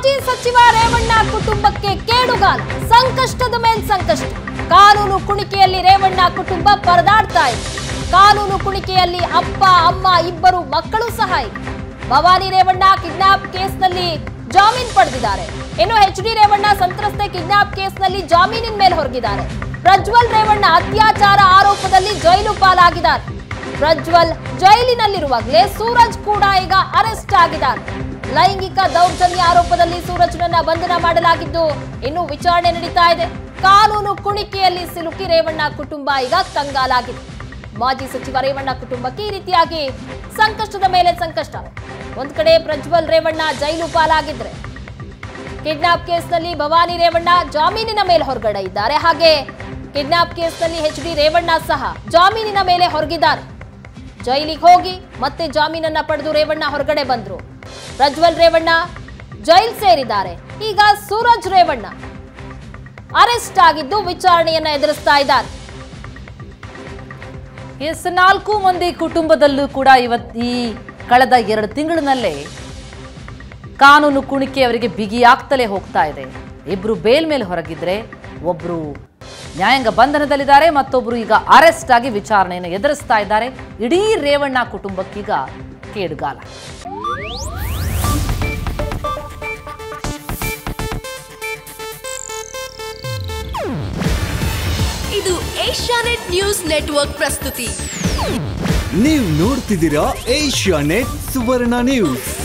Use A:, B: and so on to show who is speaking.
A: ಮಾಜಿ ಸಚಿವ ರೇವಣ್ಣ ಕುಟುಂಬಕ್ಕೆ ಕೇಡುಗಾಲ ಸಂಕಷ್ಟದ ಮೇಲ್ ಸಂಕಷ್ಟ ಕಾನೂನು ಕುಣಿಕೆಯಲ್ಲಿ ರೇವಣ್ಣ ಕುಟುಂಬ ಪರದಾಡ್ತಾ ಇದೆ ಕಾನೂನು ಕುಣಿಕೆಯಲ್ಲಿ ಅಪ್ಪ ಅಮ್ಮ ಇಬ್ಬರು ಮಕ್ಕಳು ಸಹ ಇದೆ ಭವಾನಿ ರೇವಣ್ಣ ಕಿಡ್ನಾಪ್ ಕೇಸ್ನಲ್ಲಿ ಜಾಮೀನ್ ಪಡೆದಿದ್ದಾರೆ ಇನ್ನು ಎಚ್ ಡಿ ರೇವಣ್ಣ ಸಂತ್ರಸ್ತೆ ಕಿಡ್ನಾಪ್ ಕೇಸ್ನಲ್ಲಿ ಜಾಮೀನಿನ ಮೇಲೆ ಹೊರಗಿದ್ದಾರೆ ಪ್ರಜ್ವಲ್ ರೇವಣ್ಣ ಅತ್ಯಾಚಾರ ಆರೋಪದಲ್ಲಿ ಜೈಲು ಪಾಲಾಗಿದ್ದಾರೆ ಪ್ರಜ್ವಲ್ ಜೈಲಿನಲ್ಲಿರುವಾಗಲೇ ಸೂರಜ್ ಕೂಡ ಈಗ ಅರೆಸ್ಟ್ ಆಗಿದ್ದಾರೆ ಲೈಂಗಿಕ ದೌರ್ಜನ್ಯ ಆರೋಪದಲ್ಲಿ ಸೂರಜ್ನನ್ನ ಬಂಧನ ಮಾಡಲಾಗಿದ್ದು ಇನ್ನು ವಿಚಾರಣೆ ನಡೀತಾ ಇದೆ ಕಾನೂನು ಕುಣಿಕೆಯಲ್ಲಿ ಸಿಲುಕಿ ರೇವಣ್ಣ ಕುಟುಂಬ ಈಗ ಕಂಗಾಲಾಗಿದೆ ಮಾಜಿ ಸಚಿವ ರೇವಣ್ಣ ಕುಟುಂಬಕ್ಕೆ ಈ ರೀತಿಯಾಗಿ ಸಂಕಷ್ಟದ ಮೇಲೆ ಸಂಕಷ್ಟ ಒಂದ್ ಕಡೆ ಪ್ರಜ್ವಲ್ ರೇವಣ್ಣ ಜೈಲು ಪಾಲಾಗಿದ್ರೆ ಕಿಡ್ನಾಪ್ ಕೇಸ್ನಲ್ಲಿ ಭವಾನಿ ರೇವಣ್ಣ ಜಾಮೀನಿನ ಮೇಲೆ ಹೊರಗಡೆ ಇದ್ದಾರೆ ಹಾಗೆ ಕಿಡ್ನಾಪ್ ಕೇಸ್ನಲ್ಲಿ ಎಚ್ ಡಿ ರೇವಣ್ಣ ಸಹ ಜಾಮೀನಿನ ಮೇಲೆ ಹೊರಗಿದ್ದಾರೆ ಜೈಲಿಗೆ ಹೋಗಿ ಮತ್ತೆ ಜಾಮೀನನ್ನ ಪಡೆದು ರೇವಣ್ಣ ಹೊರಗಡೆ ಬಂದ್ರು ಪ್ರಜ್ವಲ್ ರೇವಣ್ಣ ಜೈಲ್ ಸೇರಿದ್ದಾರೆ ಈಗ ಸೂರಜ್ ರೇವಣ್ಣ ಅರೆಸ್ಟ್ ಆಗಿದ್ದು ವಿಚಾರಣೆಯನ್ನ ಎದುರಿಸ್ತಾ ಇದ್ದಾರೆ
B: ಎಸ್ ನಾಲ್ಕು ಮಂದಿ ಕುಟುಂಬದಲ್ಲೂ ಕೂಡ ಇವತ್ ಈ ಕಳೆದ ಎರಡು ತಿಂಗಳಿನಲ್ಲೇ ಕಾನೂನು ಕುಣಿಕೆ ಅವರಿಗೆ ಬಿಗಿಯಾಗ್ತಲೇ ಹೋಗ್ತಾ ಇದೆ ಇಬ್ರು ಬೇಲ್ ಮೇಲೆ ಹೊರಗಿದ್ರೆ ಒಬ್ರು ನ್ಯಾಯಾಂಗ ಬಂಧನದಲ್ಲಿದ್ದಾರೆ ಮತ್ತೊಬ್ರು ಈಗ ಅರೆಸ್ಟ್ ಆಗಿ ವಿಚಾರಣೆಯನ್ನು ಎದುರಿಸ್ತಾ ಇದ್ದಾರೆ ಇಡೀ ರೇವಣ್ಣ ಕುಟುಂಬಕ್ಕೀಗ ಕೇಡುಗಾಲ
C: ಇದು ಏಷ್ಯಾನೆಟ್ ನ್ಯೂಸ್ ನೆಟ್ವರ್ಕ್ ಪ್ರಸ್ತುತಿ
D: ನೀವು ನೋಡ್ತಿದ್ದೀರಾ ಏಷ್ಯಾ ನೆಟ್ ಸುವರ್ಣ ನ್ಯೂಸ್